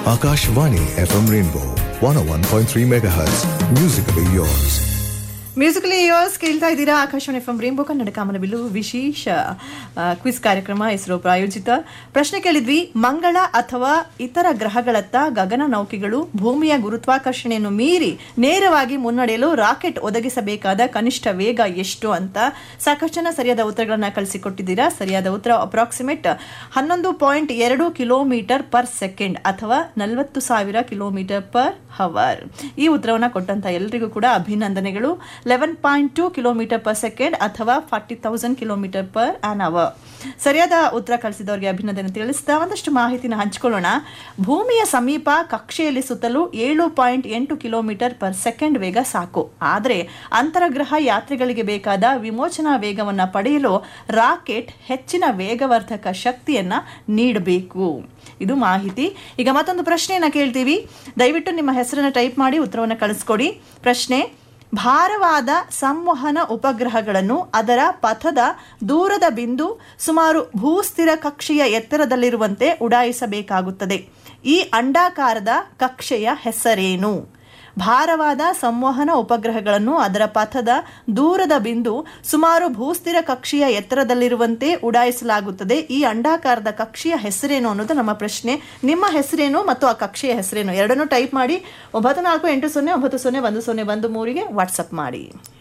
Akashvani FM Rainbow 101.3 MHz. Musically yours. Musically yours ಕೇಳ್ತಾ ಇದ್ದೀರಾ Akashvani F rainbow Kannada ಕಾಮನಬಿಲ್ಲು ವಿಶೇಷ ಕ್ವಿಸ್ ಕಾರ್ಯಕ್ರಮ ಇಸ್ರೋ ಪ್ರಾಯೋಜಿತ ಪ್ರಶ್ನೆ ಕೇಳಿದ್ವಿ ಮಂಗಳ ಅಥವಾ ಇತರ ಗ್ರಹಗಳತ್ತ ಗಗನ ನೌಕೆಗಳು ಭೂಮಿಯ ಗುರುತ್ವಾಕರ್ಷಣೆಯನ್ನು ಮೀರಿ ನೇರವಾಗಿ ಮುನ್ನಡೆಯಲು ರಾಕೆಟ್ ಒದಗಿಸಬೇಕಾದ ಕನಿಷ್ಠ ವೇಗ ಎಷ್ಟು ಅಂತ ಸಾಕಷ್ಟು ಜನ ಸರಿಯಾದ ಉತ್ತರಗಳನ್ನ ಕಳಿಸಿಕೊಟ್ಟಿದ್ದೀರಾ ಸರಿಯಾದ ಉತ್ತರ ಅಪ್ರಾಕ್ಸಿಮೇಟ್ ಹನ್ನೊಂದು ಪಾಯಿಂಟ್ ಎರಡು ಕಿಲೋಮೀಟರ್ ಪರ್ ಸೆಕೆಂಡ್ ಅಥವಾ ನಲವತ್ತು ಸಾವಿರ ಕಿಲೋಮೀಟರ್ ಪರ್ ಹವರ್ ಈ ಉತ್ತರವನ್ನು ಕೊಟ್ಟಂತ ಎಲ್ಲರಿಗೂ ಕೂಡ ಅಭಿನಂದನೆಗಳು eleven point two kilometre per second ಅಥವಾ forty thousand kilometre per an hour ಸರಿಯಾದ ಉತ್ತರ ಕಳಿಸಿದವರಿಗೆ ಅಭಿನಂದನೆ ತಿಳಿಸ್ತಾ ಒಂದಷ್ಟು ಮಾಹಿತಿನ ಹಂಚ್ಕೊಳ್ಳೋಣ ಭೂಮಿಯ ಸಮೀಪ ಕಕ್ಷೆಯಲ್ಲಿ ಸುತ್ತಲೂ ಏಳು ಪಾಯಿಂಟ್ ಎಂಟು ಕಿಲೋಮೀಟರ್ ಪರ್ ಸೆಕೆಂಡ್ ವೇಗ ಸಾಕು ಆದರೆ ಅಂತರಗ್ರಹ ಯಾತ್ರೆಗಳಿಗೆ ಬೇಕಾದ ವಿಮೋಚನಾ ವೇಗವನ್ನು ಪಡೆಯಲು ರಾಕೆಟ್ ಹೆಚ್ಚಿನ ವೇಗವರ್ಧಕ ಶಕ್ತಿಯನ್ನ ನೀಡಬೇಕು ಇದು ಮಾಹಿತಿ ಈಗ ಮತ್ತೊಂದು ಪ್ರಶ್ನೆಯನ್ನ ಕೇಳ್ತೀವಿ ದಯವಿಟ್ಟು ನಿಮ್ಮ ಹೆಸರನ್ನ ಟೈಪ್ ಮಾಡಿ ಉತ್ತರವನ್ನು ಕಳಿಸ್ಕೊಡಿ ಪ್ರಶ್ನೆ ಭಾರವಾದ ಸಂವಹನ ಉಪಗ್ರಹಗಳನ್ನು ಅದರ ಪಥದ ದೂರದ ಬಿಂದು ಸುಮಾರು ಭೂಸ್ಥಿರ ಕಕ್ಷೆಯ ಎತ್ತರದಲ್ಲಿರುವಂತೆ ಉಡಾಯಿಸಬೇಕಾಗುತ್ತದೆ ಈ ಅಂಡಾಕಾರದ ಕಕ್ಷೆಯ ಹೆಸರೇನು ಭಾರವಾದ ಸಂವಹನ ಉಪಗ್ರಹಗಳನ್ನು ಅದರ ಪಥದ ದೂರದ ಬಿಂದು ಸುಮಾರು ಭೂಸ್ಥಿರ ಕಕ್ಷೆಯ ಎತ್ತರದಲ್ಲಿರುವಂತೆ ಉಡಾಯಿಸಲಾಗುತ್ತದೆ ಈ ಅಂಡಾಕಾರದ ಕಕ್ಷೆಯ ಹೆಸರೇನು ಅನ್ನೋದು ನಮ್ಮ ಪ್ರಶ್ನೆ ನಿಮ್ಮ ಹೆಸರೇನು ಮತ್ತು ಆ ಕಕ್ಷೆಯ ಹೆಸರೇನು ಎರಡನ್ನೂ ಟೈಪ್ ಮಾಡಿ ಒಂಬತ್ತು ನಾಲ್ಕು ಎಂಟು ಸೊನ್ನೆ ಒಂಬತ್ತು ಸೊನ್ನೆ ಒಂದು ಸೊನ್ನೆ ಒಂದು ಮೂರಿಗೆ ವಾಟ್ಸಪ್ ಮಾಡಿ